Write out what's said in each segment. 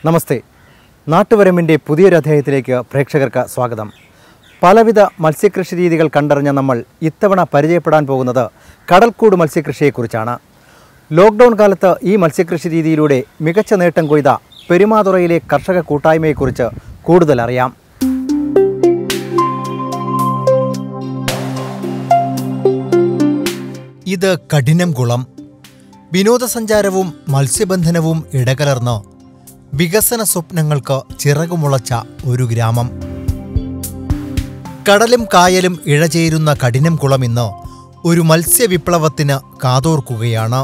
നമസ്തേ നാട്ടുവരമ്പിൻ്റെ പുതിയൊരു അധ്യായത്തിലേക്ക് പ്രേക്ഷകർക്ക് സ്വാഗതം പലവിധ മത്സ്യകൃഷി രീതികൾ കണ്ടറിഞ്ഞ നമ്മൾ ഇത്തവണ പരിചയപ്പെടാൻ പോകുന്നത് കടൽക്കൂട് മത്സ്യകൃഷിയെക്കുറിച്ചാണ് ലോക്ക്ഡൗൺ കാലത്ത് ഈ മത്സ്യകൃഷി രീതിയിലൂടെ മികച്ച നേട്ടം കൊയ്ത പെരുമാതുറയിലെ കർഷക കൂട്ടായ്മയെക്കുറിച്ച് കൂടുതൽ അറിയാം ഇത് കഠിനം കുളം വിനോദസഞ്ചാരവും മത്സ്യബന്ധനവും ഇടകലർന്ന് വികസന സ്വപ്നങ്ങൾക്ക് ചിറകുമുളച്ച ഒരു ഗ്രാമം കടലും കായലും ഇഴചേരുന്ന കഠിനം കുളം ഇന്ന് ഒരു മത്സ്യവിപ്ലവത്തിന് കാതോർക്കുകയാണ്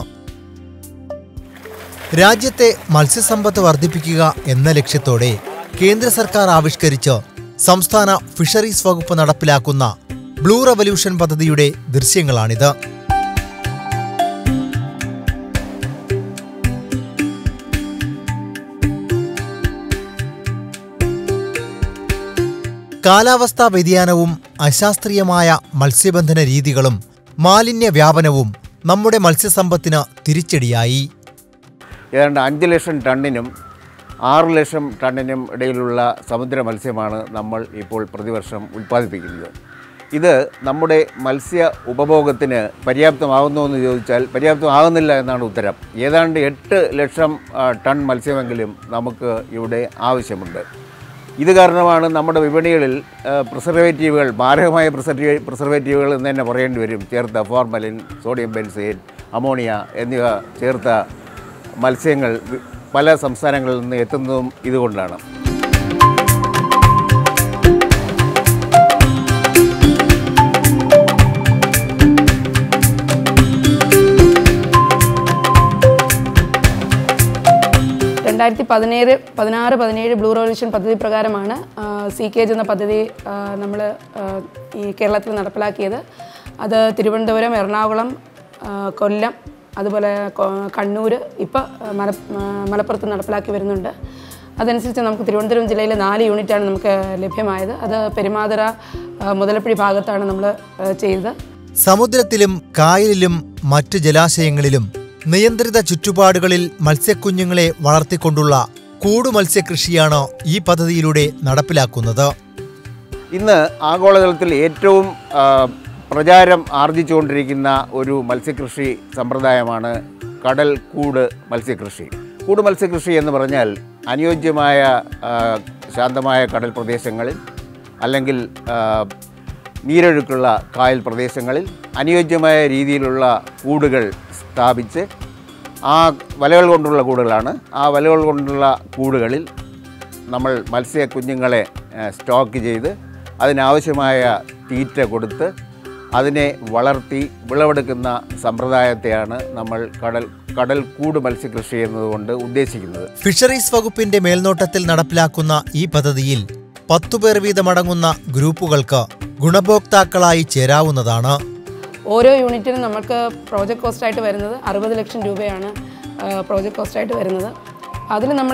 രാജ്യത്തെ മത്സ്യസമ്പത്ത് വർദ്ധിപ്പിക്കുക എന്ന ലക്ഷ്യത്തോടെ കേന്ദ്ര സർക്കാർ ആവിഷ്കരിച്ച് സംസ്ഥാന ഫിഷറീസ് വകുപ്പ് നടപ്പിലാക്കുന്ന ബ്ലൂ റവല്യൂഷൻ പദ്ധതിയുടെ ദൃശ്യങ്ങളാണിത് കാലാവസ്ഥാ വ്യതിയാനവും അശാസ്ത്രീയമായ മത്സ്യബന്ധന രീതികളും മാലിന്യ വ്യാപനവും നമ്മുടെ മത്സ്യസമ്പത്തിന് തിരിച്ചടിയായി ഏതാണ്ട് അഞ്ച് ലക്ഷം ടണ്ണിനും ആറ് ലക്ഷം ടണ്ണിനും ഇടയിലുള്ള സമുദ്ര മത്സ്യമാണ് നമ്മൾ ഇപ്പോൾ പ്രതിവർഷം ഉൽപ്പാദിപ്പിക്കുന്നത് ഇത് നമ്മുടെ മത്സ്യ ഉപഭോഗത്തിന് പര്യാപ്തമാകുന്നു എന്ന് ചോദിച്ചാൽ പര്യാപ്തമാകുന്നില്ല എന്നാണ് ഉത്തരം ഏതാണ്ട് എട്ട് ലക്ഷം ആ, ടൺ മത്സ്യമെങ്കിലും നമുക്ക് ഇവിടെ ആവശ്യമുണ്ട് ഇത് കാരണമാണ് നമ്മുടെ വിപണികളിൽ ആ, പ്രിസർവേറ്റീവുകൾ മാരകമായ പ്രിസർവേ പ്രിസർവേറ്റീവുകൾ എന്ന് തന്നെ പറയേണ്ടി വരും ചേർത്ത ഫോർമലിൻ സോഡിയം ബെൻസൈൻ അമോണിയ എന്നിവ ചേർത്ത മത്സ്യങ്ങൾ വി- പല സംസ്ഥാനങ്ങളിൽ നിന്ന് എത്തുന്നതും ഇതുകൊണ്ടാണ് രണ്ടായിരത്തി പതിനേഴ് പതിനാറ് പതിനേഴ് ബ്ലൂ റവല്യൂഷൻ പദ്ധതി പ്രകാരമാണ് സി കേജ് എന്ന പദ്ധതി നമ്മൾ ഈ കേരളത്തിൽ നടപ്പിലാക്കിയത് അത് തിരുവനന്തപുരം എറണാകുളം ആ, കൊല്ലം അതുപോലെ കൊ- കണ്ണൂർ ഇപ്പോൾ മല ആ, മലപ്പുറത്ത് നടപ്പിലാക്കി വരുന്നുണ്ട് അതനുസരിച്ച് നമുക്ക് തിരുവനന്തപുരം ജില്ലയിലെ നാല് യൂണിറ്റാണ് നമുക്ക് ലഭ്യമായത് അത് പെരുമാതറ ആ, മുതലപ്പുഴി ഭാഗത്താണ് നമ്മൾ ചെയ്തത് സമുദ്രത്തിലും കായലിലും മറ്റു ജലാശയങ്ങളിലും നിയന്ത്രിത ചുറ്റുപാടുകളിൽ മത്സ്യക്കുഞ്ഞുങ്ങളെ വളർത്തിക്കൊണ്ടുള്ള കൂടു മത്സ്യകൃഷിയാണ് ഈ പദ്ധതിയിലൂടെ നടപ്പിലാക്കുന്നത് ഇന്ന് ആഗോളതലത്തിൽ ഏറ്റവും ആ, പ്രചാരം ആർജിച്ചുകൊണ്ടിരിക്കുന്ന ഒരു മത്സ്യകൃഷി സമ്പ്രദായമാണ് കടൽ കൂട് മത്സ്യകൃഷി കൂട് മത്സ്യകൃഷി എന്ന് പറഞ്ഞാൽ അനുയോജ്യമായ ആ, ശാന്തമായ കടൽ പ്രദേശങ്ങളിൽ അല്ലെങ്കിൽ ആ, നീരൊഴുക്കുള്ള കായൽ പ്രദേശങ്ങളിൽ അനുയോജ്യമായ രീതിയിലുള്ള കൂടുകൾ സ്ഥാപിച്ച് ആ വലകൾ കൊണ്ടുള്ള കൂടുകളാണ് ആ വലകൾ കൊണ്ടുള്ള കൂടുകളിൽ നമ്മൾ മത്സ്യ കുഞ്ഞുങ്ങളെ ഏഹ്, സ്റ്റോക്ക് ചെയ്ത് അതിനാവശ്യമായ തീറ്റ കൊടുത്ത് അതിനെ വളർത്തി വിളവെടുക്കുന്ന സമ്പ്രദായത്തെയാണ് നമ്മൾ കടൽ കടൽ കൂട് മത്സ്യകൃഷി എന്നതുകൊണ്ട് ഉദ്ദേശിക്കുന്നത് ഫിഷറീസ് വകുപ്പിന്റെ മേൽനോട്ടത്തിൽ നടപ്പിലാക്കുന്ന ഈ പദ്ധതിയിൽ പത്തുപേർ വീതമടങ്ങുന്ന ഗ്രൂപ്പുകൾക്ക് ഗുണഭോക്താക്കളായി ചേരാവുന്നതാണ് ഓരോ യൂണിറ്റിനും നമുക്ക് പ്രോജക്റ്റ് കോസ്റ്റായിട്ട് വരുന്നത് അറുപത് ലക്ഷം രൂപയാണ് പ്രോജക്റ്റ് കോസ്റ്റായിട്ട് വരുന്നത് അതിൽ നമ്മൾ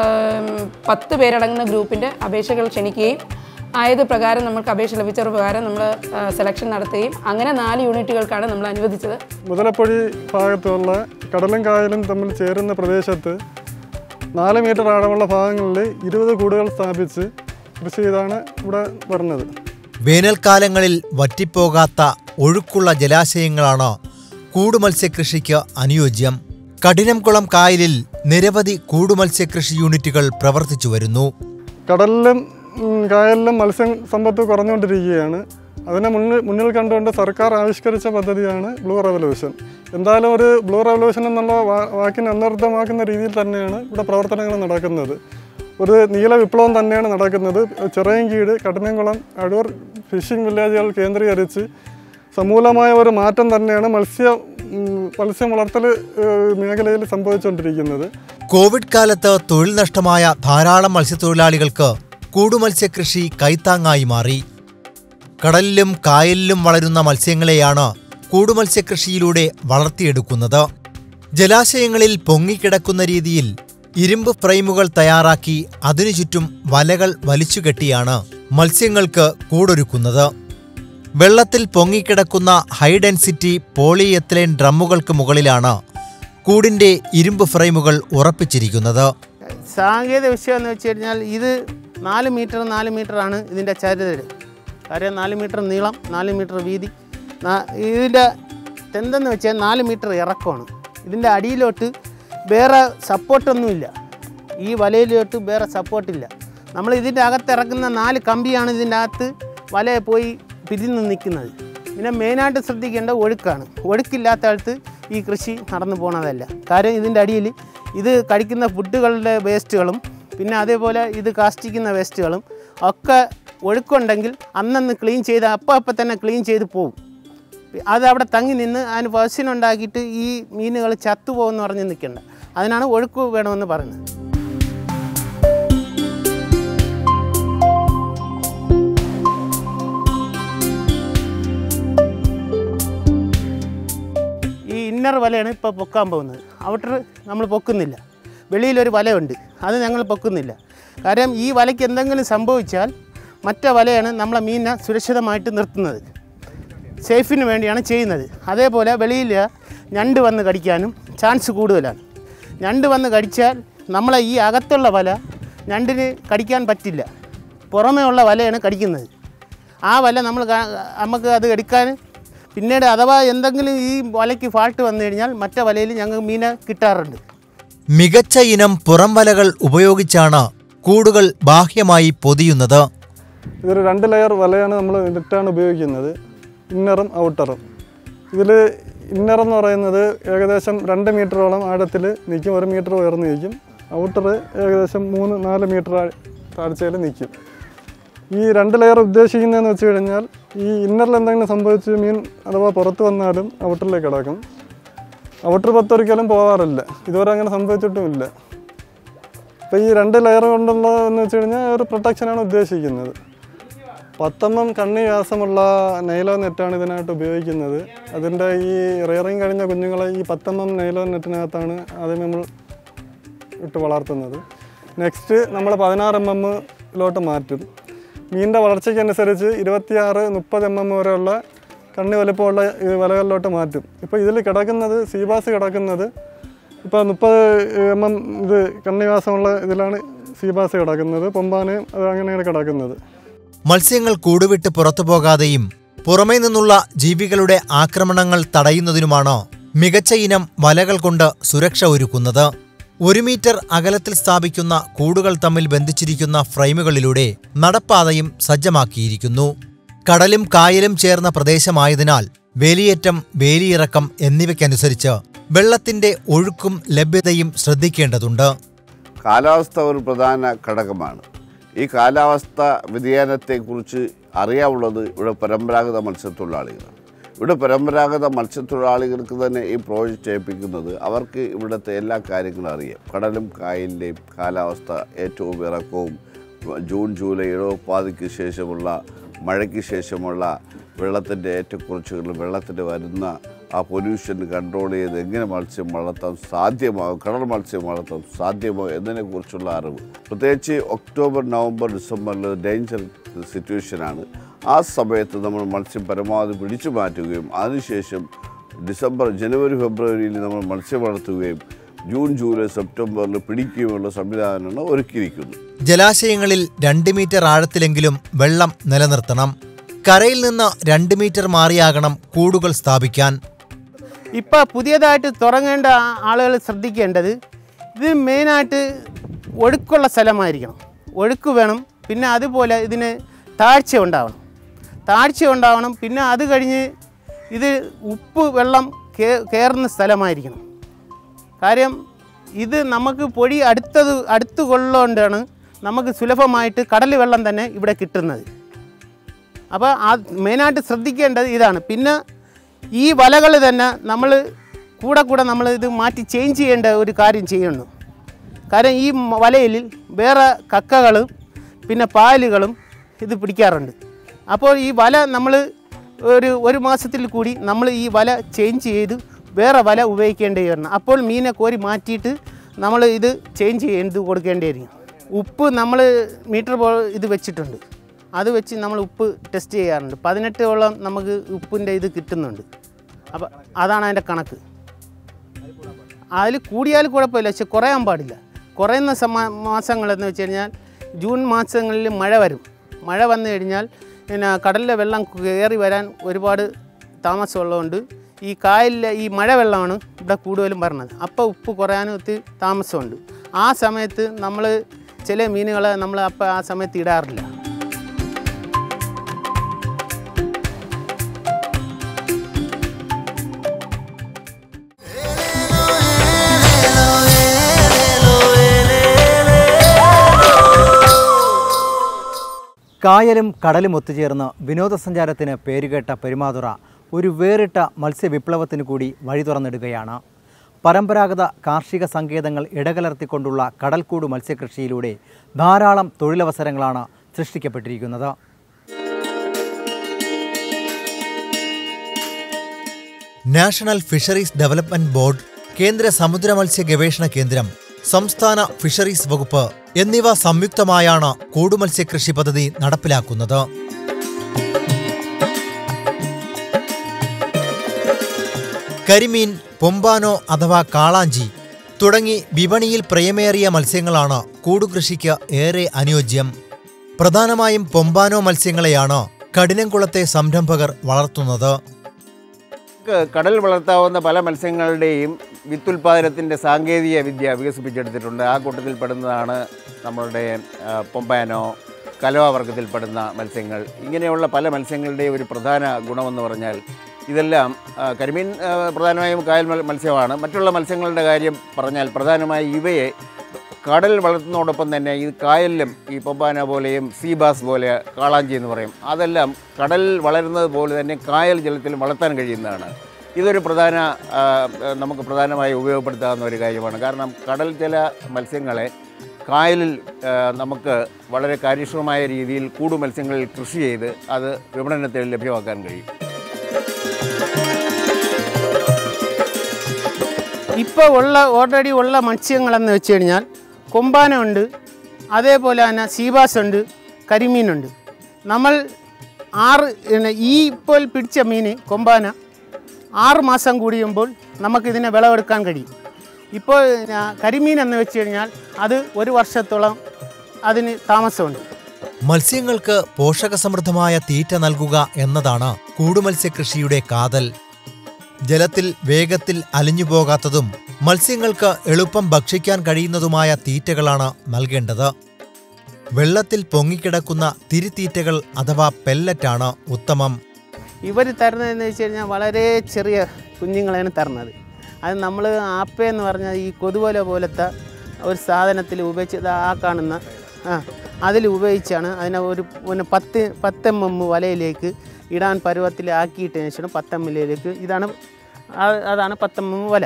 പത്ത് പേരടങ്ങുന്ന ഗ്രൂപ്പിൻ്റെ അപേക്ഷകൾ ക്ഷണിക്കുകയും ആയത് പ്രകാരം നമുക്ക് അപേക്ഷ ലഭിച്ച പ്രകാരം നമ്മൾ സെലക്ഷൻ നടത്തുകയും അങ്ങനെ നാല് യൂണിറ്റുകൾക്കാണ് നമ്മൾ അനുവദിച്ചത് മുതലപ്പൊഴി ഭാഗത്തുള്ള കടലും കായലും തമ്മിൽ ചേരുന്ന പ്രദേശത്ത് നാല് മീറ്റർ ആഴമുള്ള ഭാഗങ്ങളിൽ ഇരുപത് കൂടുകൾ സ്ഥാപിച്ച് കൃഷി ചെയ്താണ് ഇവിടെ വരുന്നത് വേനൽക്കാലങ്ങളിൽ വറ്റിപ്പോകാത്ത ഒഴുക്കുള്ള ജലാശയങ്ങളാണ് കൂടുമത്സ്യകൃഷിക്ക് അനുയോജ്യം കഠിനംകുളം കായലിൽ നിരവധി കൂടുമത്സ്യകൃഷി യൂണിറ്റുകൾ പ്രവർത്തിച്ചു വരുന്നു കടലിലും ഉം, കായലിലും മത്സ്യം സമ്പത്ത് കുറഞ്ഞുകൊണ്ടിരിക്കുകയാണ് അതിനെ മുന്നിൽ മുന്നിൽ കണ്ടുകൊണ്ട് സർക്കാർ ആവിഷ്കരിച്ച പദ്ധതിയാണ് ബ്ലൂ റവല്യൂഷൻ എന്തായാലും ഒരു ബ്ലൂ റവല്യൂഷൻ എന്നുള്ള വാ- വാക്കിനെ അനർത്ഥമാക്കുന്ന രീതിയിൽ തന്നെയാണ് ഇവിടെ പ്രവർത്തനങ്ങൾ നടക്കുന്നത് ഒരു നീല വിപ്ലവം തന്നെയാണ് നടക്കുന്നത് ചിറയൻകീട് കഠിനംകുളം അടൂർ ഫിഷിംഗ് വില്ലേജുകൾ കേന്ദ്രീകരിച്ച് സമൂലമായ ഒരു മാറ്റം തന്നെയാണ് മത്സ്യ ഉം, മത്സ്യം വളർത്തൽ ഏഹ്, മേഖലയിൽ സംഭവിച്ചുകൊണ്ടിരിക്കുന്നത് കോവിഡ് കാലത്ത് തൊഴിൽ നഷ്ടമായ ധാരാളം മത്സ്യത്തൊഴിലാളികൾക്ക് കൂടുമത്സ്യകൃഷി കൈത്താങ്ങായി മാറി കടലിലും കായലിലും വളരുന്ന മത്സ്യങ്ങളെയാണ് കൂടുമത്സ്യകൃഷിയിലൂടെ വളർത്തിയെടുക്കുന്നത് ജലാശയങ്ങളിൽ പൊങ്ങിക്കിടക്കുന്ന രീതിയിൽ ഇരുമ്പ് ഫ്രെയിമുകൾ തയ്യാറാക്കി അതിനു ചുറ്റും വലകൾ വലിച്ചുകെട്ടിയാണ് മത്സ്യങ്ങൾക്ക് കൂടൊരുക്കുന്നത് വെള്ളത്തിൽ പൊങ്ങിക്കിടക്കുന്ന ഹൈ ഡെൻസിറ്റി പോളിയെത്തലേൻ ഡ്രമ്മുകൾക്ക് മുകളിലാണ് കൂടിന്റെ ഇരുമ്പ് ഫ്രെയിമുകൾ ഉറപ്പിച്ചിരിക്കുന്നത് സാങ്കേതിക വിഷയം എന്ന് വെച്ച് കഴിഞ്ഞാൽ ഇത് നാല് മീറ്റർ നാല് മീറ്ററാണ് ഇതിൻ്റെ ചരിതര് കാര്യം നാല് മീറ്റർ നീളം നാല് മീറ്റർ വീതി നാ- ഇതിൻ്റെ എന്തെന്ന് വെച്ചാൽ നാല് മീറ്റർ ഇറക്കമാണ് ഇതിൻ്റെ അടിയിലോട്ട് വേറെ സപ്പോർട്ടൊന്നുമില്ല ഈ വലയിലോട്ട് വേറെ സപ്പോർട്ടില്ല നമ്മൾ ഇതിൻ്റെ അകത്ത് ഇറക്കുന്ന നാല് കമ്പിയാണ് ഇതിൻ്റെ അകത്ത് വലയെ പോയി പിരിഞ്ഞ് നിൽക്കുന്നത് പിന്നെ മെയിനായിട്ട് ശ്രദ്ധിക്കേണ്ട ഒഴുക്കാണ് ഒഴുക്കില്ലാത്ത അടുത്ത് ഈ കൃഷി നടന്നു പോണതല്ല കാര്യം ഇതിൻ്റെ അടിയിൽ ഇത് കഴിക്കുന്ന ഫുഡുകളുടെ വേസ്റ്റുകളും പിന്നെ അതേപോലെ ഇത് കാഷ്ടിക്കുന്ന വേസ്റ്റുകളും ഒക്കെ ഒഴുക്കുണ്ടെങ്കിൽ അന്നന്ന് ക്ലീൻ ചെയ്ത് അപ്പം അപ്പം തന്നെ ക്ലീൻ ചെയ്ത് പോകും അത് അവിടെ തങ്ങി നിന്ന് അതിന് പശുനുണ്ടാക്കിയിട്ട് ഈ മീനുകൾ ചത്തുപോകുമെന്ന് പറഞ്ഞ് നിൽക്കണ്ട അതിനാണ് ഒഴുക്ക് വേണമെന്ന് പറയുന്നത് ഈ ഇന്നർ വലയാണ് ഇപ്പോൾ പൊക്കാൻ പോകുന്നത് ഔട്ടർ നമ്മൾ പൊക്കുന്നില്ല വെളിയിലൊരു വലയുണ്ട് അത് ഞങ്ങൾ പൊക്കുന്നില്ല കാര്യം ഈ വലയ്ക്ക് എന്തെങ്കിലും സംഭവിച്ചാൽ മറ്റേ വലയാണ് നമ്മളെ മീനിനെ സുരക്ഷിതമായിട്ട് നിർത്തുന്നത് സേഫിന് വേണ്ടിയാണ് ചെയ്യുന്നത് അതേപോലെ വെളിയിൽ ഞണ്ട് വന്ന് കടിക്കാനും ചാൻസ് കൂടുതലാണ് ഞണ്ട് വന്ന് കടിച്ചാൽ നമ്മളെ ഈ അകത്തുള്ള വല ഞണ്ടിന് കടിക്കാൻ പറ്റില്ല പുറമേ ഉള്ള വലയാണ് കടിക്കുന്നത് ആ വല നമ്മൾ കാ- നമുക്ക് അത് എടുക്കാൻ പിന്നീട് അഥവാ എന്തെങ്കിലും ഈ വലയ്ക്ക് ഫാൾട്ട് വന്നു കഴിഞ്ഞാൽ മറ്റേ വലയിൽ ഞങ്ങൾക്ക് മീനെ കിട്ടാറുണ്ട് മികച്ച ഇനം പുറം വലകൾ ഉപയോഗിച്ചാണ് കൂടുകൾ ബാഹ്യമായി പൊതിയുന്നത് ഇതൊരു രണ്ട് ലെയർ വലയാണ് നമ്മൾ നെറ്റാണ് ഉപയോഗിക്കുന്നത് ഇന്നറും ഔട്ടറും ഇതിൽ ഇന്നർ എന്ന് പറയുന്നത് ഏകദേശം രണ്ട് മീറ്ററോളം ആഴത്തിൽ നിൽക്കും ഒരു മീറ്റർ ഉയർന്ന് നിൽക്കും ഔട്ടർ ഏകദേശം മൂന്ന് നാല് മീറ്റർ താഴ്ചയിൽ നിൽക്കും ഈ രണ്ട് ലെയർ ഉദ്ദേശിക്കുന്നതെന്ന് വെച്ച് കഴിഞ്ഞാൽ ഈ ഇന്നറിൽ എന്തെങ്കിലും സംഭവിച്ച് മീൻ അഥവാ പുറത്ത് വന്നാലും ഔട്ടറിലേക്ക് കിടക്കും ഔട്ടർ പത്തൊരിക്കലും പോകാറില്ല ഇതുവരെ അങ്ങനെ സംഭവിച്ചിട്ടുമില്ല അപ്പോൾ ഈ രണ്ട് ലെയർ കൊണ്ടുള്ളതെന്ന് വെച്ച് കഴിഞ്ഞാൽ ഒരു പ്രൊട്ടക്ഷനാണ് ഉദ്ദേശിക്കുന്നത് പത്തെണ്ണം കണ്ണി വ്യാസമുള്ള നൈലോ നെറ്റാണ് ഇതിനായിട്ട് ഉപയോഗിക്കുന്നത് അതിൻ്റെ ഈ റെയറിങ് കഴിഞ്ഞ കുഞ്ഞുങ്ങളെ ഈ പത്തെണ്ണം നൈലോ നെറ്റിനകത്താണ് ആദ്യം നമ്മൾ ഇട്ട് വളർത്തുന്നത് നെക്സ്റ്റ് നമ്മൾ പതിനാറ് എം എമ്മിലോട്ട് മാറ്റും മീനിൻ്റെ വളർച്ചയ്ക്കനുസരിച്ച് ഇരുപത്തിയാറ് മുപ്പത് എം എം വരെയുള്ള കണ്ണി വലുപ്പമുള്ള ഈ വലകളിലോട്ട് മാറ്റും ഇപ്പോൾ ഇതിൽ കിടക്കുന്നത് സീബാസ് കിടക്കുന്നത് ഇപ്പോൾ മുപ്പത് എം എം ഇത് കണ്ണിവാസമുള്ള ഇതിലാണ് സീബാസ് കിടക്കുന്നത് പൊമ്പാന് അത് അങ്ങനെയാണ് കിടക്കുന്നത് മത്സ്യങ്ങൾ കൂടുവിട്ട് പുറത്തു പോകാതെയും പുറമേ നിന്നുള്ള ജീവികളുടെ ആക്രമണങ്ങൾ തടയുന്നതിനുമാണ് മികച്ച ഇനം വലകൾ കൊണ്ട് സുരക്ഷ ഒരുക്കുന്നത് ഒരു മീറ്റർ അകലത്തിൽ സ്ഥാപിക്കുന്ന കൂടുകൾ തമ്മിൽ ബന്ധിച്ചിരിക്കുന്ന ഫ്രെയിമുകളിലൂടെ നടപ്പാതയും സജ്ജമാക്കിയിരിക്കുന്നു കടലും കായലും ചേർന്ന പ്രദേശമായതിനാൽ വേലിയേറ്റം വേലിയിറക്കം എന്നിവയ്ക്കനുസരിച്ച് വെള്ളത്തിന്റെ ഒഴുക്കും ലഭ്യതയും ശ്രദ്ധിക്കേണ്ടതുണ്ട് കാലാവസ്ഥ ഒരു പ്രധാന ഘടകമാണ് ഈ കാലാവസ്ഥ വ്യതിയാനത്തെക്കുറിച്ച് അറിയാവുള്ളത് ഇവിടെ പരമ്പരാഗത മത്സ്യത്തൊഴിലാളികളാണ് ഇവിടെ പരമ്പരാഗത മത്സ്യത്തൊഴിലാളികൾക്ക് തന്നെ ഈ പ്രോജക്റ്റ് ഏൽപ്പിക്കുന്നത് അവർക്ക് ഇവിടുത്തെ എല്ലാ കാര്യങ്ങളും അറിയാം കടലും കായലിൻ്റെയും കാലാവസ്ഥ ഏറ്റവും ഇറക്കവും ജൂൺ ജൂലൈ ഇടവപ്പാതിക്ക് ശേഷമുള്ള മഴയ്ക്ക് ശേഷമുള്ള വെള്ളത്തിൻ്റെ ഏറ്റക്കുറച്ചുകൾ വെള്ളത്തിൻ്റെ വരുന്ന ആ പൊല്യൂഷൻ കൺട്രോൾ ചെയ്ത് എങ്ങനെ മത്സ്യം വളർത്താൻ സാധ്യമാകും കടൽ മത്സ്യം വളർത്താൻ സാധ്യമോ എന്നതിനെക്കുറിച്ചുള്ള അറിവ് പ്രത്യേകിച്ച് ഒക്ടോബർ നവംബർ ഡിസംബറിൽ ഡേഞ്ചർ സിറ്റുവേഷനാണ് ആ സമയത്ത് നമ്മൾ മത്സ്യം പരമാവധി പിടിച്ചു മാറ്റുകയും അതിനുശേഷം ഡിസംബർ ജനുവരി ഫെബ്രുവരിയിൽ നമ്മൾ മത്സ്യം വളർത്തുകയും ജൂൺ ജൂലൈ സെപ്റ്റംബറിൽ പിടിക്കുകയുമുള്ള സംവിധാനമാണ് ഒരുക്കിയിരിക്കുന്നത് ജലാശയങ്ങളിൽ രണ്ട് മീറ്റർ ആഴത്തിലെങ്കിലും വെള്ളം നിലനിർത്തണം കരയിൽ നിന്ന് രണ്ട് മീറ്റർ മാറിയാകണം കൂടുകൾ സ്ഥാപിക്കാൻ ഇപ്പോൾ പുതിയതായിട്ട് തുടങ്ങേണ്ട ആളുകൾ ശ്രദ്ധിക്കേണ്ടത് ഇത് മെയിനായിട്ട് ഒഴുക്കുള്ള സ്ഥലമായിരിക്കണം ഒഴുക്ക് വേണം പിന്നെ അതുപോലെ ഇതിന് താഴ്ച ഉണ്ടാവണം താഴ്ച ഉണ്ടാവണം പിന്നെ അത് കഴിഞ്ഞ് ഇത് ഉപ്പ് വെള്ളം കേ കയറുന്ന സ്ഥലമായിരിക്കണം കാര്യം ഇത് നമുക്ക് പൊഴി അടുത്തത് അടുത്ത് കൊള്ളുകൊണ്ടാണ് നമുക്ക് സുലഭമായിട്ട് കടൽ വെള്ളം തന്നെ ഇവിടെ കിട്ടുന്നത് അപ്പോൾ ആ മെയിനായിട്ട് ശ്രദ്ധിക്കേണ്ടത് ഇതാണ് പിന്നെ ഈ വലകൾ തന്നെ നമ്മൾ കൂടെ കൂടെ നമ്മൾ ഇത് മാറ്റി ചേഞ്ച് ചെയ്യേണ്ട ഒരു കാര്യം ചെയ്യുന്നു കാരണം ഈ മ- വലയിൽ വേറെ കക്കകളും പിന്നെ പായലുകളും ഇത് പിടിക്കാറുണ്ട് അപ്പോൾ ഈ വല നമ്മൾ ഒരു ഒരു മാസത്തിൽ കൂടി നമ്മൾ ഈ വല ചേഞ്ച് ചെയ്ത് വേറെ വല ഉപയോഗിക്കേണ്ടി വരണം അപ്പോൾ മീനെ കോരി മാറ്റിയിട്ട് നമ്മൾ ഇത് ചേഞ്ച് ചെയ്ത് കൊടുക്കേണ്ടിയിരിക്കും ഉപ്പ് നമ്മൾ മീറ്റർ പോ ഇത് വെച്ചിട്ടുണ്ട് അത് വെച്ച് നമ്മൾ ഉപ്പ് ടെസ്റ്റ് ചെയ്യാറുണ്ട് പതിനെട്ടോളം നമുക്ക് ഉപ്പിൻ്റെ ഇത് കിട്ടുന്നുണ്ട് അപ്പോൾ അതാണ് അതിൻ്റെ കണക്ക് അതിൽ കൂടിയാൽ കുഴപ്പമില്ല പക്ഷെ കുറയാൻ പാടില്ല കുറയുന്ന സമ മാസങ്ങളെന്ന് വെച്ച് കഴിഞ്ഞാൽ ജൂൺ മാസങ്ങളിൽ മഴ വരും മഴ വന്നു കഴിഞ്ഞാൽ പിന്നെ കടലിലെ വെള്ളം കയറി വരാൻ ഒരുപാട് താമസമുള്ളതുകൊണ്ട് ഈ കായലിലെ ഈ മഴ വെള്ളമാണ് ഇവിടെ കൂടുതലും വരുന്നത് അപ്പോൾ ഉപ്പ് കുറയാനും ഒത്തിരി താമസമുണ്ട് ആ സമയത്ത് നമ്മൾ ചില മീനുകളെ നമ്മൾ അപ്പോൾ ആ സമയത്ത് ഇടാറില്ല കായലും കടലും ഒത്തുചേർന്ന് വിനോദസഞ്ചാരത്തിന് പേരുകേട്ട പെരുമാതുറ ഒരു വേറിട്ട മത്സ്യവിപ്ലവത്തിന് കൂടി വഴി തുറന്നിടുകയാണ് പരമ്പരാഗത കാർഷിക സങ്കേതങ്ങൾ ഇടകലർത്തിക്കൊണ്ടുള്ള കടൽക്കൂട് മത്സ്യകൃഷിയിലൂടെ ധാരാളം തൊഴിലവസരങ്ങളാണ് സൃഷ്ടിക്കപ്പെട്ടിരിക്കുന്നത് നാഷണൽ ഫിഷറീസ് ഡെവലപ്മെന്റ് ബോർഡ് കേന്ദ്ര സമുദ്ര മത്സ്യ ഗവേഷണ കേന്ദ്രം സംസ്ഥാന ഫിഷറീസ് വകുപ്പ് എന്നിവ സംയുക്തമായാണ് കൂടുമത്സ്യകൃഷി പദ്ധതി നടപ്പിലാക്കുന്നത് കരിമീൻ പൊമ്പാനോ അഥവാ കാളാഞ്ചി തുടങ്ങി വിപണിയിൽ പ്രയമേറിയ മത്സ്യങ്ങളാണ് കൂടുകൃഷിക്ക് ഏറെ അനുയോജ്യം പ്രധാനമായും പൊമ്പാനോ മത്സ്യങ്ങളെയാണ് കഠിനംകുളത്തെ സംരംഭകർ വളർത്തുന്നത് നമുക്ക് കടൽ വളർത്താവുന്ന പല മത്സ്യങ്ങളുടെയും വിത്തുൽപാദനത്തിൻ്റെ സാങ്കേതിക വിദ്യ വികസിപ്പിച്ചെടുത്തിട്ടുണ്ട് ആ കൂട്ടത്തിൽ പെടുന്നതാണ് നമ്മളുടെ ആ, പൊമ്പാനോ കലവ വർഗത്തിൽപ്പെടുന്ന മത്സ്യങ്ങൾ ഇങ്ങനെയുള്ള പല മത്സ്യങ്ങളുടെയും ഒരു പ്രധാന ഗുണമെന്ന് പറഞ്ഞാൽ ഇതെല്ലാം ആ, കരിമീൻ ആ, പ്രധാനമായും കായൽ മൽ- മത്സ്യമാണ് മറ്റുള്ള മത്സ്യങ്ങളുടെ കാര്യം പറഞ്ഞാൽ പ്രധാനമായി ഇവയെ കടൽ വളർത്തുന്നതോടൊപ്പം തന്നെ ഈ കായലിലും ഈ പൊമ്പാന പോലെയും സീബാസ് പോലെ കാളാഞ്ചി എന്ന് പറയും അതെല്ലാം കടൽ വളരുന്നത് പോലെ തന്നെ കായൽ ജലത്തിലും വളർത്താൻ കഴിയുന്നതാണ് ഇതൊരു പ്രധാന ആ, നമുക്ക് പ്രധാനമായി ഉപയോഗപ്പെടുത്താവുന്ന ഒരു കാര്യമാണ് കാരണം കടൽ ജല മത്സ്യങ്ങളെ കായലിൽ ആ, നമുക്ക് വളരെ കാര്യക്ഷമമായ രീതിയിൽ കൂടു മത്സ്യങ്ങളിൽ കൃഷി ചെയ്ത് അത് വിപണനത്തിൽ ലഭ്യമാക്കാൻ കഴിയും ഇപ്പോൾ ഉള്ള ഓൾറെഡി ഉള്ള മത്സ്യങ്ങളെന്ന് വെച്ച് കഴിഞ്ഞാൽ കൊമ്പാന ഉണ്ട് അതേപോലെ തന്നെ സീബാസ് ഉണ്ട് കരിമീനുണ്ട് നമ്മൾ ആറ് പിന്നെ ഈ ഇപ്പോൾ പിടിച്ച മീൻ കൊമ്പാന ആറ് മാസം കൂടിയുമ്പോൾ നമുക്കിതിനെ വിളവെടുക്കാൻ കഴിയും ഇപ്പോൾ പിന്നെ കരിമീൻ എന്ന് വെച്ച് കഴിഞ്ഞാൽ അത് ഒരു വർഷത്തോളം അതിന് താമസമുണ്ട് മത്സ്യങ്ങൾക്ക് പോഷകസമൃദ്ധമായ തീറ്റ നൽകുക എന്നതാണ് കൂടുമത്സ്യകൃഷിയുടെ കാതൽ ജലത്തിൽ വേഗത്തിൽ അലിഞ്ഞുപോകാത്തതും മത്സ്യങ്ങൾക്ക് എളുപ്പം ഭക്ഷിക്കാൻ കഴിയുന്നതുമായ തീറ്റകളാണ് നൽകേണ്ടത് വെള്ളത്തിൽ പൊങ്ങിക്കിടക്കുന്ന തിരിത്തീറ്റകൾ അഥവാ പെല്ലറ്റാണ് ഉത്തമം ഇവർ തരുന്നതെന്ന് വെച്ച് കഴിഞ്ഞാൽ വളരെ ചെറിയ കുഞ്ഞുങ്ങളെയാണ് തരുന്നത് അത് നമ്മൾ ആപ്പ എന്ന് പറഞ്ഞാൽ ഈ കൊതുവല പോലത്തെ ഒരു സാധനത്തിൽ ഉപയോഗിച്ച് ദാ ആ കാണുന്ന ആ അതിൽ ഉപയോഗിച്ചാണ് അതിനെ ഒരു പിന്നെ പത്ത് പത്ത് എം എം വലയിലേക്ക് ഇടാൻ പരുവത്തിലാക്കിയിട്ടതിന് ശേഷം പത്ത് എം എല്ലിലേക്ക് ഇതാണ് ആ- അതാണ് പത്ത് എം എം വല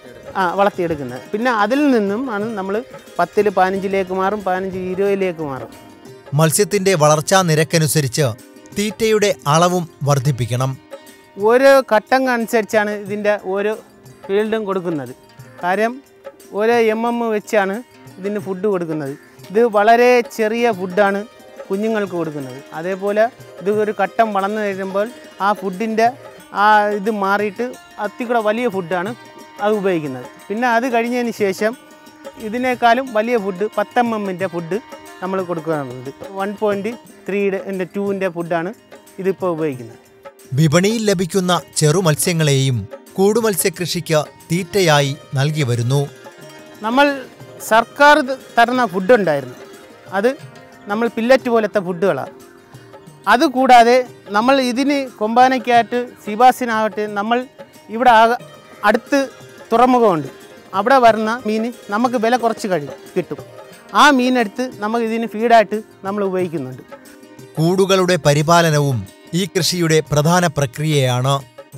ആ വളർത്തിയെടുക്കുന്നത് പിന്നെ അതിൽ നിന്നും ആണ് നമ്മൾ പത്തിൽ പതിനഞ്ചിലേക്ക് മാറും പതിനഞ്ച് ഇരുപതിലേക്ക് മാറും മത്സ്യത്തിന്റെ വളർച്ചാ നിരക്കനുസരിച്ച് തീറ്റയുടെ അളവും വർദ്ധിപ്പിക്കണം ഓരോ ഘട്ടം അനുസരിച്ചാണ് ഇതിൻ്റെ ഓരോ ഫീൽഡും കൊടുക്കുന്നത് കാര്യം ഓരോ എം എം വെച്ചാണ് ഇതിന് ഫുഡ് കൊടുക്കുന്നത് ഇത് വളരെ ചെറിയ ഫുഡാണ് കുഞ്ഞുങ്ങൾക്ക് കൊടുക്കുന്നത് അതേപോലെ ഇത് ഒരു ഘട്ടം വളർന്നു കഴിയുമ്പോൾ ആ ഫുഡിൻ്റെ ആ ഇത് മാറിയിട്ട് അത്തിക്കൂടെ വലിയ ഫുഡാണ് അത് ഉപയോഗിക്കുന്നത് പിന്നെ അത് കഴിഞ്ഞതിന് ശേഷം ഇതിനേക്കാളും വലിയ ഫുഡ് പത്ത് എം എമ്മിൻ്റെ ഫുഡ് നമ്മൾ കൊടുക്കാറുണ്ട് വൺ പോയിൻറ്റ് ത്രീയുടെ ടൂവിൻ്റെ ഫുഡാണ് ഇതിപ്പോൾ ഉപയോഗിക്കുന്നത് വിപണിയിൽ ലഭിക്കുന്ന ചെറു മത്സ്യങ്ങളെയും കൂടുമത്സ്യകൃഷിക്ക് തീറ്റയായി നൽകി വരുന്നു നമ്മൾ സർക്കാർ ത- തരുന്ന ഫുഡുണ്ടായിരുന്നു അത് നമ്മൾ പില്ലറ്റ് പോലത്തെ ഫുഡുകളാണ് അതുകൂടാതെ നമ്മൾ ഇതിന് കൊമ്പാനയ്ക്കായിട്ട് സിബാസിനാകട്ടെ നമ്മൾ ഇവിടെ ആക അടുത്ത് തുറമുഖമുണ്ട് അവിടെ വരുന്ന മീൻ നമുക്ക് വില കുറച്ച് കഴിയും കിട്ടും ആ മീനെടുത്ത് നമുക്ക് ഇതിന് ഫീഡായിട്ട് നമ്മൾ ഉപയോഗിക്കുന്നുണ്ട് കൂടുകളുടെ പരിപാലനവും ഈ കൃഷിയുടെ പ്രധാന പ്രക്രിയയാണ്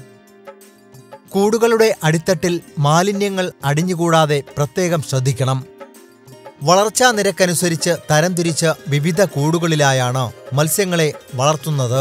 കൂടുകളുടെ അടിത്തട്ടിൽ മാലിന്യങ്ങൾ അടിഞ്ഞുകൂടാതെ പ്രത്യേകം ശ്രദ്ധിക്കണം വളർച്ചാ നിരക്കനുസരിച്ച് തരംതിരിച്ച് വിവിധ കൂടുകളിലായാണ് മത്സ്യങ്ങളെ വളർത്തുന്നത്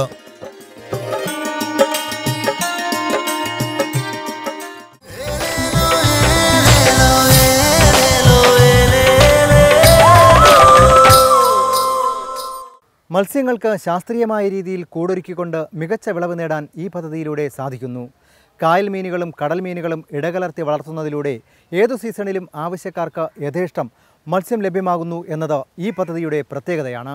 മത്സ്യങ്ങൾക്ക് ശാസ്ത്രീയമായ രീതിയിൽ കൂടൊരുക്കിക്കൊണ്ട് മികച്ച വിളവ് നേടാൻ ഈ പദ്ധതിയിലൂടെ സാധിക്കുന്നു കായൽ മീനുകളും കടൽ മീനുകളും ഇടകലർത്തി വളർത്തുന്നതിലൂടെ ഏതു സീസണിലും ആവശ്യക്കാർക്ക് യഥേഷ്ടം മത്സ്യം ലഭ്യമാകുന്നു എന്നത് ഈ പദ്ധതിയുടെ പ്രത്യേകതയാണ്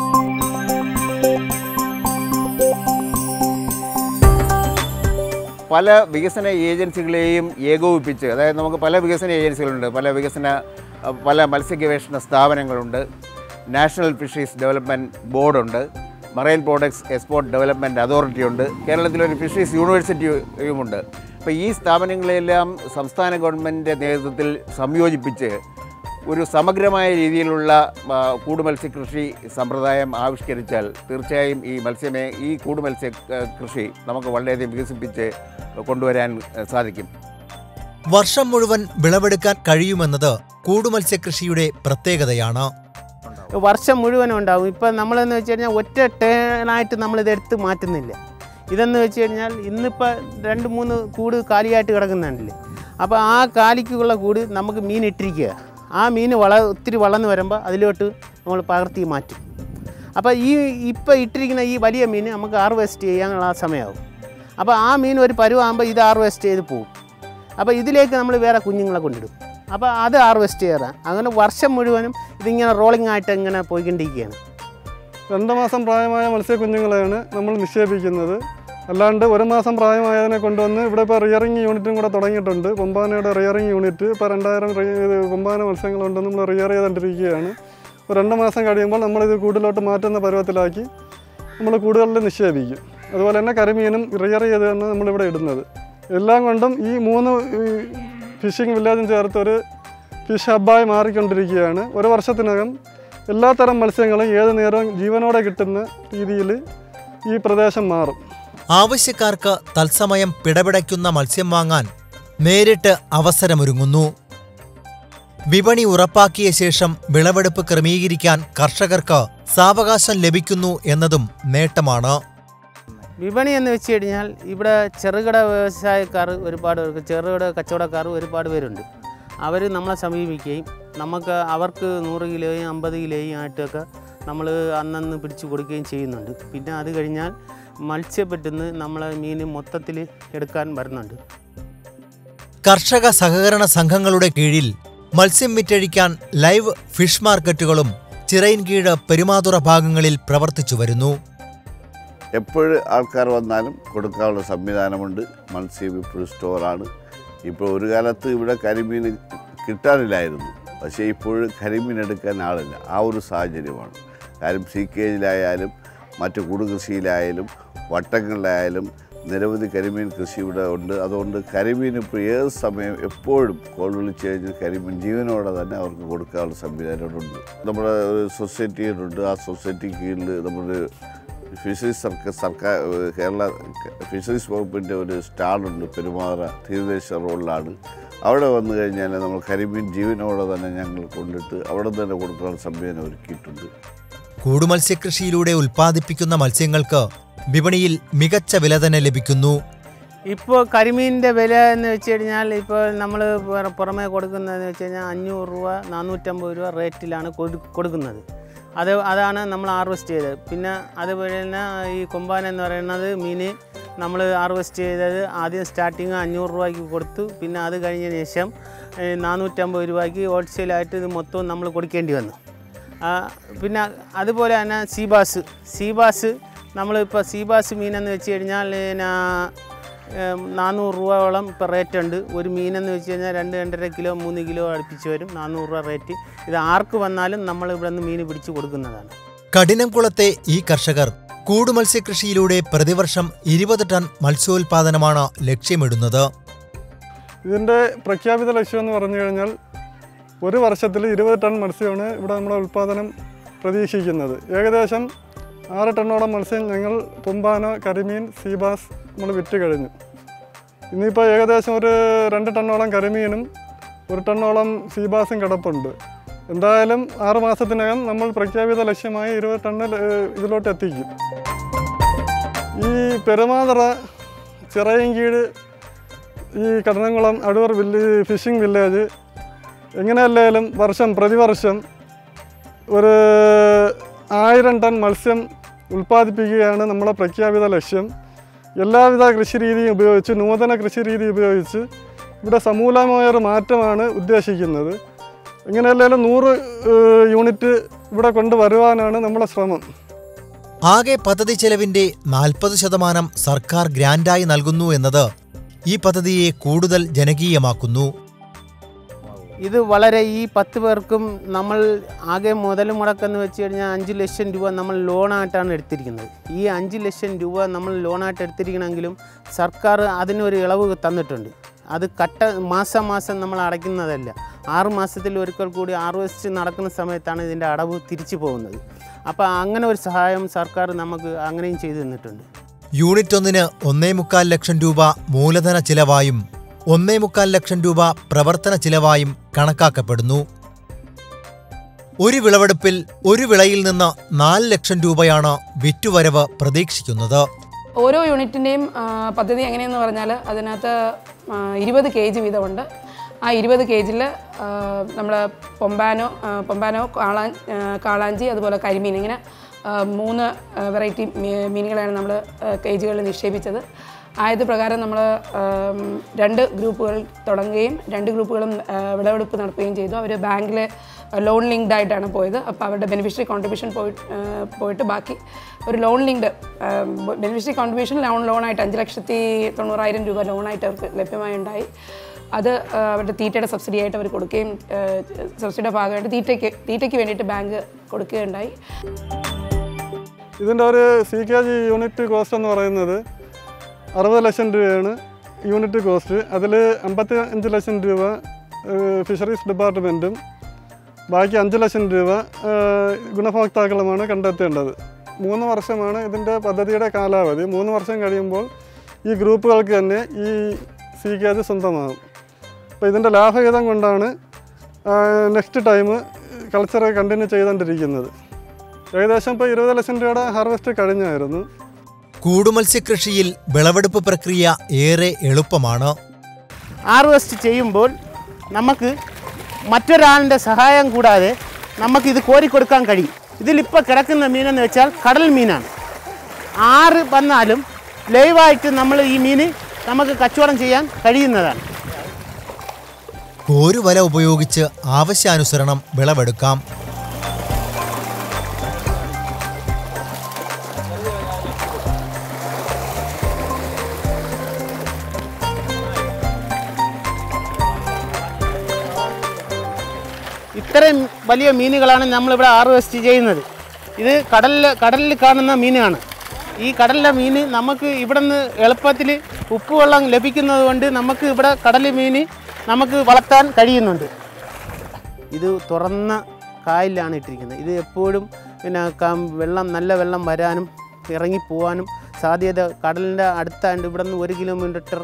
പല വികസന ഏജൻസികളെയും ഏകോപിപ്പിച്ച് അതായത് നമുക്ക് പല വികസന ഏജൻസികളുണ്ട് പല വികസന അഹ് പല മത്സ്യ ഗവേഷണ സ്ഥാപനങ്ങളുണ്ട് നാഷണൽ ഫിഷറീസ് ഡെവലപ്മെൻറ്റ് ബോർഡുണ്ട് marine products export development authority ഉണ്ട് കേരളത്തിലൊരു ഫിഷറീസ് യൂണിവേഴ്സിറ്റിയുമുണ്ട് അപ്പോൾ ഈ സ്ഥാപനങ്ങളെല്ലാം സംസ്ഥാന ഗവൺമെൻറ്റിൻ്റെ നേതൃത്വത്തിൽ സംയോജിപ്പിച്ച് ഒരു സമഗ്രമായ രീതിയിലുള്ള ആ, കൂടുമത്സ്യ കൃഷി സമ്പ്രദായം ആവിഷ്കരിച്ചാൽ തീർച്ചയായും ഈ മത്സ്യമേ ഈ കൂടുമത്സ്യ ആ, കൃഷി നമുക്ക് വളരെയധികം വികസിപ്പിച്ച് കൊണ്ടുവരാൻ ആ, സാധിക്കും വർഷം മുഴുവൻ വിളവെടുക്കാൻ കഴിയുമെന്നത് കൂടുമത്സ്യകൃഷിയുടെ പ്രത്യേകതയാണ് വർഷം മുഴുവനും ഉണ്ടാവും ഇപ്പം നമ്മളെന്ന് വെച്ച് കഴിഞ്ഞാൽ ഒറ്റ ടേണായിട്ട് നമ്മളിത് എടുത്ത് മാറ്റുന്നില്ല ഇതെന്ന് വെച്ച് കഴിഞ്ഞാൽ ഇന്നിപ്പോൾ രണ്ട് മൂന്ന് കൂട് കാലിയായിട്ട് കിടക്കുന്നുണ്ടല്ലേ അപ്പോൾ ആ കാലിക്കുള്ള കൂട് നമുക്ക് മീൻ ഇട്ടിരിക്കുക ആ മീൻ വള ഒത്തിരി വളർന്ന് വരുമ്പോൾ അതിലോട്ട് നമ്മൾ പകർത്തി മാറ്റും അപ്പോൾ ഈ ഇപ്പോൾ ഇട്ടിരിക്കുന്ന ഈ വലിയ മീൻ നമുക്ക് ഹാർവെസ്റ്റ് ചെയ്യാനുള്ള സമയമാവും അപ്പോൾ ആ മീൻ ഒരു പരുവാകുമ്പോൾ ഇത് ഹാർവെസ്റ്റ് ചെയ്ത് പോകും അപ്പോൾ ഇതിലേക്ക് നമ്മൾ വേറെ കുഞ്ഞുങ്ങളെ കൊണ്ടിടും അപ്പോൾ അത് ഹാർവെസ്റ്റ് ചെയ്യാറ് അങ്ങനെ വർഷം മുഴുവനും ഇതിങ്ങനെ റോളിംഗ് ആയിട്ട് ഇങ്ങനെ പോയിക്കൊണ്ടിരിക്കുകയാണ് രണ്ട് മാസം പ്രായമായ മത്സ്യക്കുഞ്ഞുങ്ങളെയാണ് നമ്മൾ നിക്ഷേപിക്കുന്നത് അല്ലാണ്ട് ഒരു മാസം പ്രായമായതിനെ കൊണ്ടുവന്ന് ഇവിടെ ഇപ്പോൾ റിയറിങ് യൂണിറ്റും കൂടെ തുടങ്ങിയിട്ടുണ്ട് പൊമ്പാനയുടെ റിയറിങ് യൂണിറ്റ് ഇപ്പോൾ രണ്ടായിരം റി- ഇത് പൊമ്പാന മത്സ്യങ്ങളുണ്ട് നമ്മൾ റിയർ ചെയ്തുകൊണ്ടിരിക്കുകയാണ് ഒരു രണ്ട് മാസം കഴിയുമ്പോൾ നമ്മളിത് കൂടിലോട്ട് മാറ്റുന്ന പരുവത്തിലാക്കി നമ്മൾ കൂടുതലിൽ നിക്ഷേപിക്കും അതുപോലെ തന്നെ കരിമീനും റിയർ ചെയ്ത് തന്നെ നമ്മളിവിടെ ഇടുന്നത് എല്ലാം കൊണ്ടും ഈ മൂന്ന് ഫിഷിംഗ് വില്ലേജും ചേർത്ത് ഒരു ഫിഷ് ഹബ്ബായി മാറിക്കൊണ്ടിരിക്കുകയാണ് ഒരു വർഷത്തിനകം എല്ലാത്തരം മത്സ്യങ്ങളും ഏത് നേരവും ജീവനോടെ കിട്ടുന്ന രീതിയിൽ ഈ പ്രദേശം മാറും ആവശ്യക്കാർക്ക് തത്സമയം പിടപിടയ്ക്കുന്ന മത്സ്യം വാങ്ങാൻ നേരിട്ട് അവസരമൊരുങ്ങുന്നു വിപണി ഉറപ്പാക്കിയ ശേഷം വിളവെടുപ്പ് ക്രമീകരിക്കാൻ കർഷകർക്ക് സാവകാശം ലഭിക്കുന്നു എന്നതും നേട്ടമാണ് വിപണി എന്ന് വെച്ച് കഴിഞ്ഞാൽ ഇവിടെ ചെറുകിട വ്യവസായക്കാർ ഒരുപാട് പേർക്ക് ചെറുകിട കച്ചവടക്കാർ ഒരുപാട് പേരുണ്ട് അവർ നമ്മളെ സമീപിക്കുകയും നമുക്ക് അവർക്ക് നൂറ് കിലോയും അമ്പത് കിലോയും ആയിട്ടൊക്കെ നമ്മൾ അന്നന്ന് പിടിച്ചു കൊടുക്കുകയും ചെയ്യുന്നുണ്ട് പിന്നെ അത് കഴിഞ്ഞാൽ മത്സ്യപ്പെട്ടുന്ന് നമ്മളെ മീൻ മൊത്തത്തിൽ എടുക്കാൻ വരുന്നുണ്ട് കർഷക സഹകരണ സംഘങ്ങളുടെ കീഴിൽ മത്സ്യം വിറ്റഴിക്കാൻ ലൈവ് ഫിഷ് മാർക്കറ്റുകളും ചിറയിൻകീഴ് പെരുമാതുറ ഭാഗങ്ങളിൽ പ്രവർത്തിച്ചു വരുന്നു എപ്പോഴും ആൾക്കാർ വന്നാലും കൊടുക്കാനുള്ള സംവിധാനമുണ്ട് മത്സ്യം ഇപ്പോൾ സ്റ്റോറാണ് ഇപ്പോൾ ഒരു കാലത്ത് ഇവിടെ കരിമീൻ കിട്ടാനില്ലായിരുന്നു പക്ഷേ ഇപ്പോൾ കരിമീൻ എടുക്കാൻ ആളില്ല ആ ഒരു സാഹചര്യമാണ് കാര്യം സീക്കേജിലായാലും മറ്റു കൂടുകൃഷിയിലായാലും വട്ടങ്ങളിലായാലും നിരവധി കരിമീൻ കൃഷി ഇവിടെ ഉണ്ട് അതുകൊണ്ട് കരിമീൻ ഇപ്പോൾ ഏത് സമയം എപ്പോഴും കോൾ വിളിച്ച് കഴിഞ്ഞാൽ കരിമീൻ ജീവനോടെ തന്നെ അവർക്ക് കൊടുക്കാനുള്ള സംവിധാനമുണ്ട് നമ്മുടെ ഒരു സൊസൈറ്റിയുണ്ട് ആ സൊസൈറ്റി കീഴിൽ നമ്മുടെ ഫിഷറീസ് സർക്കാർ സർക്കാർ ഏഹ് കേരള ഫിഷറീസ് വകുപ്പിൻ്റെ ഒരു സ്റ്റാളുണ്ട് പെരുമാറ തീരദേശ റോഡിലാണ് അവിടെ വന്നു കഴിഞ്ഞാൽ നമ്മൾ കരിമീൻ ജീവനോടെ തന്നെ ഞങ്ങൾ കൊണ്ടിട്ട് അവിടെ തന്നെ കൊടുക്കാനുള്ള സംവിധാനം ഒരുക്കിയിട്ടുണ്ട് കൂടുമത്സ്യകൃഷിയിലൂടെ ഉൽപ്പാദിപ്പിക്കുന്ന മത്സ്യങ്ങൾക്ക് വിപണിയിൽ മികച്ച വില തന്നെ ലഭിക്കുന്നു ഇപ്പോൾ കരിമീനിൻ്റെ വില എന്ന് വെച്ച് കഴിഞ്ഞാൽ ഇപ്പോൾ നമ്മൾ പുറമേ കൊടുക്കുന്നതെന്ന് വെച്ച് കഴിഞ്ഞാൽ അഞ്ഞൂറ് രൂപ നാനൂറ്റമ്പത് രൂപ റേറ്റിലാണ് കൊടു- കൊടുക്കുന്നത് അത് അതാണ് നമ്മൾ ഹാർവെസ്റ്റ് ചെയ്തത് പിന്നെ അതുപോലെ തന്നെ ഈ കൊമ്പാൻ എന്ന് പറയുന്നത് മീൻ നമ്മൾ ഹാർവെസ്റ്റ് ചെയ്തത് ആദ്യം സ്റ്റാർട്ടിങ് അഞ്ഞൂറ് രൂപയ്ക്ക് കൊടുത്തു പിന്നെ അത് കഴിഞ്ഞതിന് ശേഷം ഏ, നാനൂറ്റമ്പത് രൂപയ്ക്ക് ഹോൾസെയിലായിട്ട് ഇത് മൊത്തവും നമ്മൾ കൊടുക്കേണ്ടി വന്നു ആ, പിന്നെ അതുപോലെ തന്നെ സീബാസ് സീബാസ് നമ്മളിപ്പോൾ സീബാസ് മീനെന്ന് വെച്ച് കഴിഞ്ഞാൽ പിന്നെ ഏം, നാനൂറ് രൂപയോളം ഇപ്പോൾ റേറ്റ് ഉണ്ട് ഒരു മീനെന്ന് വെച്ച് കഴിഞ്ഞാൽ രണ്ട് രണ്ടര കിലോ മൂന്ന് കിലോ അടുപ്പിച്ച് വരും നാനൂറ് രൂപ റേറ്റ് ഇത് ആർക്ക് വന്നാലും നമ്മൾ ഇവിടെ നിന്ന് മീൻ പിടിച്ച് കൊടുക്കുന്നതാണ് കഠിനംകുളത്തെ ഈ കർഷകർ കൂടുമത്സ്യകൃഷിയിലൂടെ പ്രതിവർഷം ഇരുപത് ടൺ മത്സ്യോൽപാദനമാണ് ലക്ഷ്യമിടുന്നത് ഇതിൻ്റെ പ്രഖ്യാപിത ലക്ഷ്യം എന്ന് പറഞ്ഞു കഴിഞ്ഞാൽ ഒരു വർഷത്തിൽ ഇരുപത് ടൺ മത്സ്യമാണ് ഇവിടെ നമ്മുടെ ഉൽപ്പാദനം പ്രതീക്ഷിക്കുന്നത് ഏകദേശം ആറ് ടണ്ണോളം മത്സ്യം ഞങ്ങൾ പൊമ്പാന കരിമീൻ സീബാസ് നമ്മൾ വിറ്റ് കഴിഞ്ഞു ഇന്നിപ്പോൾ ഏകദേശം ഒരു രണ്ട് ടണ്ണോളം കരിമീനും ഒരു ടണ്ണോളം സീബാസും കിടപ്പുണ്ട് എന്തായാലും ആറ് മാസത്തിനകം നമ്മൾ പ്രഖ്യാപിത ലക്ഷ്യമായ ഇരുപത് ടണ്ണിൽ ഏഹ്, ഇതിലോട്ട് എത്തിക്കും ഈ പെരുമാതറ ചിറയൻകീഴ് ഈ കടനംകുളം അടൂർ വില്ലേ ഫിഷിംഗ് വില്ലേജ് എങ്ങനെയല്ലേലും വർഷം പ്രതിവർഷം ഒരു ആയിരം ടൺ മത്സ്യം ഉൽപ്പാദിപ്പിക്കുകയാണ് നമ്മളെ പ്രഖ്യാപിത ലക്ഷ്യം എല്ലാവിധ കൃഷിരീതിയും ഉപയോഗിച്ച് നൂതന കൃഷിരീതി ഉപയോഗിച്ച് ഇവിടെ സമൂലമായൊരു മാറ്റമാണ് ഉദ്ദേശിക്കുന്നത് ഇങ്ങനെയല്ലെങ്കിലും നൂറ് ഏഹ്, യൂണിറ്റ് ഇവിടെ കൊണ്ടുവരുവാനാണ് നമ്മുടെ ശ്രമം ആകെ പദ്ധതി ചെലവിന്റെ നാൽപ്പത് ശതമാനം സർക്കാർ ഗ്രാന്റായി നൽകുന്നു എന്നത് ഈ പദ്ധതിയെ കൂടുതൽ ജനകീയമാക്കുന്നു ഇത് വളരെ ഈ പത്ത് പേർക്കും നമ്മൾ ആകെ മുതൽ മുടക്കെന്ന് വെച്ച് കഴിഞ്ഞാൽ അഞ്ച് ലക്ഷം രൂപ നമ്മൾ ലോണായിട്ടാണ് എടുത്തിരിക്കുന്നത് ഈ അഞ്ച് ലക്ഷം രൂപ നമ്മൾ ലോണായിട്ട് എടുത്തിരിക്കണമെങ്കിലും സർക്കാർ അതിനൊരു ഇളവ് തന്നിട്ടുണ്ട് അത് കട്ട മാസം മാസം നമ്മൾ അടയ്ക്കുന്നതല്ല ആറ് മാസത്തിൽ ഒരിക്കൽ കൂടി ആറ് വശത്ത് നടക്കുന്ന സമയത്താണ് ഇതിൻ്റെ അടവ് തിരിച്ചു പോകുന്നത് അപ്പോൾ അങ്ങനെ ഒരു സഹായം സർക്കാർ നമുക്ക് അങ്ങനെയും ചെയ്തു തന്നിട്ടുണ്ട് യൂണിറ്റ് ഒന്നിന് ഒന്നേ മുക്കാൽ ലക്ഷം രൂപ മൂലധന ചിലവായും ഒന്നേ മുക്കാൽ ലക്ഷം രൂപ പ്രവർത്തന ചിലവായും കണക്കാക്കപ്പെടുന്നു ഒരു വിളവെടുപ്പിൽ ഒരു വിളയിൽ നിന്ന് നാല് ലക്ഷം രൂപയാണ് വിറ്റുവരവ് പ്രതീക്ഷിക്കുന്നത് ഓരോ യൂണിറ്റിൻ്റെയും പദ്ധതി എങ്ങനെയെന്ന് പറഞ്ഞാൽ അതിനകത്ത് ഇരുപത് കെ ജി വീതമുണ്ട് ആ ഇരുപത് കെ ജിയിൽ നമ്മൾ പൊമ്പാനോ ആ, പൊമ്പാനോ കാളാ ആ, കാളാഞ്ചി അതുപോലെ കരിമീൻ ഇങ്ങനെ ആ, മൂന്ന് വെറൈറ്റി മീനുകളാണ് നമ്മൾ കെ ജികളിൽ നിക്ഷേപിച്ചത് ആയത് പ്രകാരം നമ്മൾ രണ്ട് ഗ്രൂപ്പുകൾ തുടങ്ങുകയും രണ്ട് ഗ്രൂപ്പുകളും ആ, വിളവെടുപ്പ് നടത്തുകയും ചെയ്തു അവർ ബാങ്കിൽ ലോൺ ലിങ്ക്ഡ് ആയിട്ടാണ് പോയത് അപ്പോൾ അവരുടെ ബെനിഫിഷ്യറി കോൺട്രിബ്യൂഷൻ പോയിട്ട് ആ, പോയിട്ട് ബാക്കി ഒരു loan linked beneficiary contribution loan ലോണായിട്ട് അഞ്ച് ലക്ഷത്തി തൊണ്ണൂറായിരം രൂപ ലോണായിട്ട് അവർക്ക് ലഭ്യമായി ഉണ്ടായി അത് ആ, അവരുടെ തീറ്റയുടെ സബ്സിഡി ആയിട്ട് അവർ കൊടുക്കുകയും ആ, സബ്സിഡിയുടെ ഭാഗമായിട്ട് തീറ്റയ്ക്ക് തീറ്റയ്ക്ക് വേണ്ടിയിട്ട് ബാങ്ക് കൊടുക്കുകയുണ്ടായി ഇതിൻ്റെ ഒരു C K G unit cost എന്ന് പറയുന്നത് അറുപത് ലക്ഷം രൂപയാണ് യൂണിറ്റ് കോസ്റ്റ് അതിൽ അമ്പത്തി അഞ്ച് ലക്ഷം രൂപ ഏഹ്, ഫിഷറീസ് ഡിപ്പാർട്ട്മെൻറ്റും ബാക്കി അഞ്ച് ലക്ഷം രൂപ ഏഹ്, ഗുണഭോക്താക്കളുമാണ് കണ്ടെത്തേണ്ടത് മൂന്ന് വർഷമാണ് ഇതിൻ്റെ പദ്ധതിയുടെ കാലാവധി മൂന്ന് വർഷം കഴിയുമ്പോൾ ഈ ഗ്രൂപ്പുകൾക്ക് തന്നെ ഈ സി കെ ജി സ്വന്തമാകും അപ്പോൾ ഇതിൻ്റെ ലാഭഹിതം കൊണ്ടാണ് നെക്സ്റ്റ് ടൈം കൾച്ചർ കണ്ടിന്യൂ ചെയ്തുകൊണ്ടിരിക്കുന്നത് ഏകദേശം ഇപ്പോൾ ഇരുപത് ലക്ഷം രൂപയുടെ ഹാർവെസ്റ്റ് കഴിഞ്ഞായിരുന്നു കൂടുമത്സ്യകൃഷിയിൽ വിളവെടുപ്പ് പ്രക്രിയ ഏറെ എളുപ്പമാണ് ഹാർവെസ്റ്റ് ചെയ്യുമ്പോൾ നമുക്ക് മറ്റൊരാളിൻ്റെ സഹായം കൂടാതെ നമുക്ക് ഇത് കോരിക്കൊടുക്കാൻ കഴിയും ഇതിലിപ്പോൾ കിടക്കുന്ന മീനെന്ന് വെച്ചാൽ കടൽ മീനാണ് ആറ് വന്നാലും ലൈവായിട്ട് നമ്മൾ ഈ മീൻ നമുക്ക് കച്ചവടം ചെയ്യാൻ കഴിയുന്നതാണ് കോരുവല ഉപയോഗിച്ച് ആവശ്യാനുസരണം വിളവെടുക്കാം ഇത്രയും വലിയ മീനുകളാണ് നമ്മളിവിടെ ഹാർവെസ്റ്റ് ചെയ്യുന്നത് ഇത് കടലിൽ കടലിൽ കാണുന്ന മീനാണ് ഈ കടലിലെ മീൻ നമുക്ക് ഇവിടെ നിന്ന് എളുപ്പത്തിൽ ഉപ്പുവെള്ളം ലഭിക്കുന്നത് കൊണ്ട് നമുക്ക് ഇവിടെ കടൽ മീൻ നമുക്ക് വളർത്താൻ കഴിയുന്നുണ്ട് ഇത് തുറന്ന കായലിലാണ് ഇട്ടിരിക്കുന്നത് ഇത് എപ്പോഴും പിന്നെ കം- വെള്ളം നല്ല വെള്ളം വരാനും ഇറങ്ങിപ്പോവാനും സാധ്യത കടലിൻ്റെ അടുത്തായിട്ട് ഇവിടെ നിന്ന് ഒരു കിലോമീറ്റർ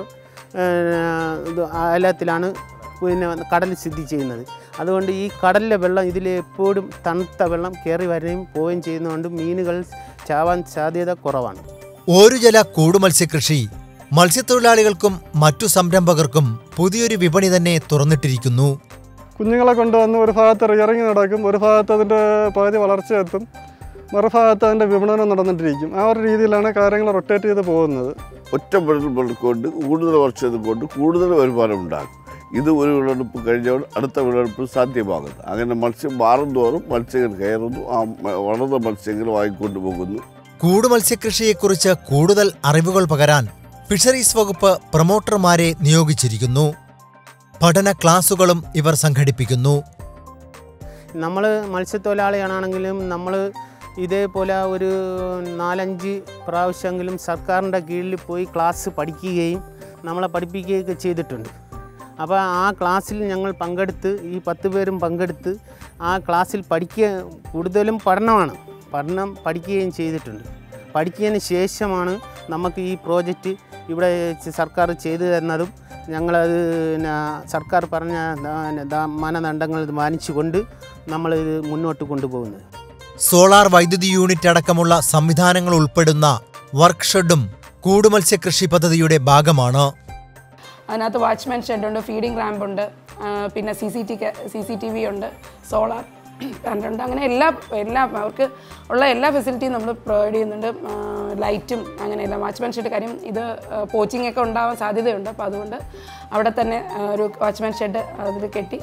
ഇത് അകലത്തിലാണ് പിന്നെ കടൽ സ്ഥിതി ചെയ്യുന്നത് അതുകൊണ്ട് ഈ കടലിലെ വെള്ളം ഇതിൽ എപ്പോഴും തണുത്ത വെള്ളം കയറി വരികയും പോവുകയും ചെയ്യുന്നതുകൊണ്ട് മീനുകൾ ചാവാൻ സാധ്യത കുറവാണ് ഓരുജല കൂടുമത്സ്യകൃഷി മത്സ്യത്തൊഴിലാളികൾക്കും മറ്റു സംരംഭകർക്കും പുതിയൊരു വിപണി തന്നെ തുറന്നിട്ടിരിക്കുന്നു കുഞ്ഞുങ്ങളെ കൊണ്ടുവന്ന് ഒരു ഭാഗത്ത് ഇറങ്ങി നടക്കും ഒരു ഭാഗത്ത് അതിൻ്റെ പകുതി വളർച്ചയെത്തും മറുഭാഗത്ത് അതിൻ്റെ വിപണനം നടന്നിട്ടിരിക്കും ആ ഒരു രീതിയിലാണ് കാര്യങ്ങൾ റൊട്ടേറ്റ് ചെയ്ത് പോകുന്നത് ഒറ്റ വിളവെടുപ്പ് കൊണ്ട് കൂടുതൽ വർഷം കൊണ്ട് കൂടുതൽ വരുമാനം ഉണ്ടാകും ഇത് ഒരു വിളവെടുപ്പ് കഴിഞ്ഞാൽ അടുത്ത വിളവെടുപ്പ് സാധ്യമാകുന്നു അങ്ങനെ മത്സ്യം മാറും തോറും മത്സ്യങ്ങൾ കയറുന്നു ആ മ- വളർന്ന മത്സ്യങ്ങൾ വാങ്ങിക്കൊണ്ട് പോകുന്നു കൂടുമത്സ്യകൃഷിയെക്കുറിച്ച് കൂടുതൽ അറിവുകൾ പകരാൻ ഫിഷറീസ് വകുപ്പ് പ്രൊമോട്ടർമാരെ നിയോഗിച്ചിരിക്കുന്നു പഠന ക്ലാസുകളും ഇവർ സംഘടിപ്പിക്കുന്നു നമ്മൾ മത്സ്യത്തൊഴിലാളിയാണെങ്കിലും നമ്മൾ ഇതേപോലെ ഒരു നാലഞ്ച് പ്രാവശ്യമെങ്കിലും സർക്കാരിൻ്റെ കീഴിൽ പോയി ക്ലാസ് പഠിക്കുകയും നമ്മളെ പഠിപ്പിക്കുകയൊക്കെ ചെയ്തിട്ടുണ്ട് അപ്പോൾ ആ ക്ലാസ്സിൽ ഞങ്ങൾ പങ്കെടുത്ത് ഈ പത്ത് പേരും പങ്കെടുത്ത് ആ ക്ലാസ്സിൽ പഠിക്കുക കൂടുതലും പഠനമാണ് പഠനം പഠിക്കുകയും ചെയ്തിട്ടുണ്ട് പഠിച്ചതിന് ശേഷമാണ് നമുക്ക് ഈ പ്രോജക്റ്റ് ഇവിടെ ച- സർക്കാർ ചെയ്തു തരുന്നതും ഞങ്ങളത് പിന്നെ സർക്കാർ പറഞ്ഞ ദാ- ദാ- മാനദണ്ഡങ്ങൾ മാനിച്ചുകൊണ്ട് നമ്മളിത് മുന്നോട്ട് കൊണ്ടുപോകുന്നത് സോളാർ വൈദ്യുതി യൂണിറ്റ് അടക്കമുള്ള സംവിധാനങ്ങൾ ഉൾപ്പെടുന്ന വർക്ക്ഷെഡും കൂടുമത്സ്യകൃഷി പദ്ധതിയുടെ ഭാഗമാണ് അതിനകത്ത് വാച്ച്മാൻ ഷെഡുണ്ട് ഫീഡിംഗ് റാമ്പ് ഉണ്ട് ആ, പിന്നെ C C T C C T V ഉണ്ട് സോളാർ ഉണ്ട് അങ്ങനെ എല്ലാ എല്ലാ അവർക്ക് ഉള്ള എല്ലാ ഫെസിലിറ്റിയും നമ്മൾ പ്രൊവൈഡ് ചെയ്യുന്നുണ്ട് ആ, ലൈറ്റും അങ്ങനെയെല്ലാം വാച്ച്മാൻ ഷെഡ് കാര്യം ഇത് പോച്ചിങ് ഒക്കെ ഉണ്ടാവാൻ സാധ്യതയുണ്ട് അപ്പോൾ അതുകൊണ്ട് അവിടെ തന്നെ ആ, ഒരു വാച്ച്മാൻ ഷെഡ് അതിൽ കെട്ടി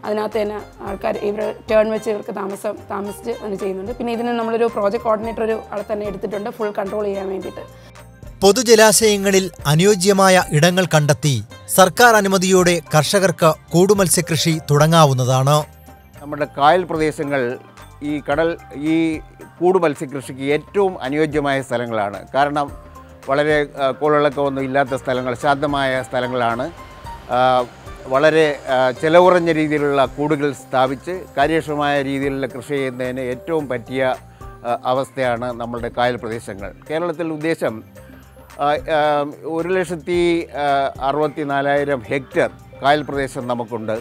അതിനകത്ത് തന്നെ ആൾക്കാർ ഇവർ ടേൺ വെച്ച് ഇവർക്ക് താമസം താമസിച്ച് അങ്ങനെ ചെയ്യുന്നുണ്ട് പിന്നെ ഇതിന് നമ്മളൊരു പ്രോജക്റ്റ് കോർഡിനേറ്റർ ഒരു ആളെ തന്നെ എടുത്തിട്ടുണ്ട് ഫുൾ കൺട്രോൾ ചെയ്യാൻ വേണ്ടിയിട്ട് പൊതുജലാശയങ്ങളിൽ അനുയോജ്യമായ ഇടങ്ങൾ കണ്ടെത്തി സർക്കാർ അനുമതിയോടെ കർഷകർക്ക് കൂടുമത്സ്യകൃഷി തുടങ്ങാവുന്നതാണ് നമ്മുടെ കായൽ പ്രദേശങ്ങൾ ഈ കടൽ ഈ കൂട് മത്സ്യകൃഷിക്ക് ഏറ്റവും അനുയോജ്യമായ സ്ഥലങ്ങളാണ് കാരണം വളരെ ആ, കോളിളക്കമൊന്നും ഇല്ലാത്ത സ്ഥലങ്ങൾ ശാന്തമായ സ്ഥലങ്ങളാണ് ആ, വളരെ ആ, ചെലവുറഞ്ഞ രീതിയിലുള്ള കൂടുകൾ സ്ഥാപിച്ച് കാര്യക്ഷമമായ രീതിയിലുള്ള കൃഷി ചെയ്യുന്നതിന് ഏറ്റവും പറ്റിയ ആ, അവസ്ഥയാണ് നമ്മളുടെ കായൽ പ്രദേശങ്ങൾ കേരളത്തിൽ ഉദ്ദേശം ആ, ആ, ഒരു ലക്ഷത്തി ആ, അറുപത്തി നാലായിരം ഹെക്ടർ കായൽ പ്രദേശം നമുക്കുണ്ട്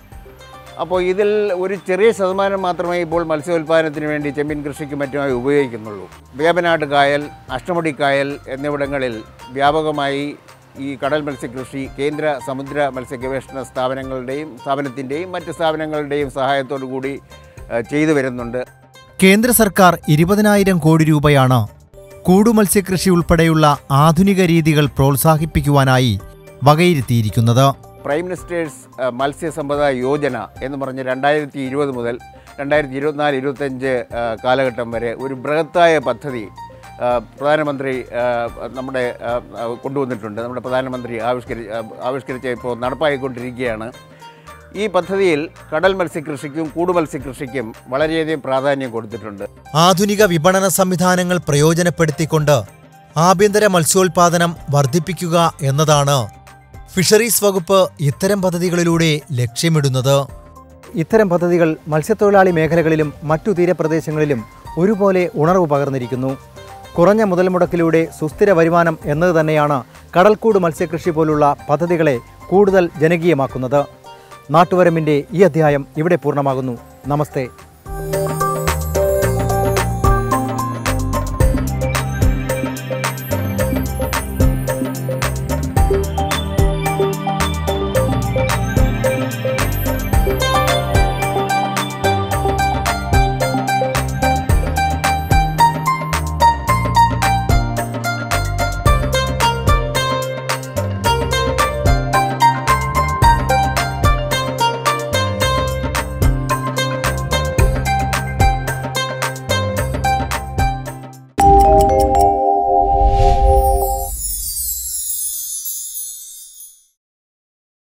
അപ്പോൾ ഇതിൽ ഒരു ചെറിയ ശതമാനം മാത്രമേ ഇപ്പോൾ മത്സ്യോൽപാദനത്തിന് വേണ്ടി ചെമ്മീൻ കൃഷിക്ക് മറ്റുമായി ഉപയോഗിക്കുന്നുള്ളൂ വേമ്പനാട് കായൽ അഷ്ടമുടി കായൽ എന്നിവിടങ്ങളിൽ വ്യാപകമായി ഈ കടൽ മത്സ്യകൃഷി കേന്ദ്ര സമുദ്ര മത്സ്യ ഗവേഷണ സ്ഥാപനങ്ങളുടെയും സ്ഥാപനത്തിൻ്റെയും മറ്റ് സ്ഥാപനങ്ങളുടെയും സഹായത്തോടു കൂടി ആ, ചെയ്തു വരുന്നുണ്ട് കേന്ദ്ര സർക്കാർ ഇരുപതിനായിരം കോടി രൂപയാണ് കൂടുമത്സ്യകൃഷി ഉൾപ്പെടെയുള്ള ആധുനിക രീതികൾ പ്രോത്സാഹിപ്പിക്കുവാനായി വകയിരുത്തിയിരിക്കുന്നത് prime minister's uh, Matsya Sampada Yojana എന്ന് പറഞ്ഞ് രണ്ടായിരത്തി ഇരുപത് മുതൽ രണ്ടായിരത്തി ഇരുപത്തിനാല് ഇരുപത്തഞ്ച് അഹ്, കാലഘട്ടം വരെ ഒരു ബൃഹത്തായ പദ്ധതി അഹ്, പ്രധാനമന്ത്രി അഹ്, നമ്മുടെ അഹ്, അഹ് കൊണ്ടുവന്നിട്ടുണ്ട് നമ്മുടെ പ്രധാനമന്ത്രി ആവിഷ്കരി അഹ്, ആവിഷ്കരിച്ച് ഇപ്പോൾ നടപ്പായിക്കൊണ്ടിരിക്കുകയാണ് ഈ പദ്ധതിയിൽ കടൽ മത്സ്യകൃഷിക്കും കൂടുമത്സ്യകൃഷിക്കും വളരെയധികം പ്രാധാന്യം കൊടുത്തിട്ടുണ്ട് ആധുനിക വിപണന സംവിധാനങ്ങൾ പ്രയോജനപ്പെടുത്തിക്കൊണ്ട് ആഭ്യന്തര മത്സ്യോൽപാദനം വർദ്ധിപ്പിക്കുക എന്നതാണ് ഫിഷറീസ് വകുപ്പ് ഇത്തരം പദ്ധതികളിലൂടെ ലക്ഷ്യമിടുന്നത് ഇത്തരം പദ്ധതികൾ മത്സ്യത്തൊഴിലാളി മേഖലകളിലും മറ്റു തീരപ്രദേശങ്ങളിലും ഒരുപോലെ ഉണർവ് പകർന്നിരിക്കുന്നു കുറഞ്ഞ മുതൽ മുടക്കിലൂടെ സുസ്ഥിര വരുമാനം എന്നത് തന്നെയാണ് കടൽക്കൂട് മത്സ്യകൃഷി പോലുള്ള പദ്ധതികളെ കൂടുതൽ ജനകീയമാക്കുന്നത് നാട്ടുവരമ്പിൻ്റെ ഈ അധ്യായം ഇവിടെ പൂർണ്ണമാകുന്നു നമസ്തേ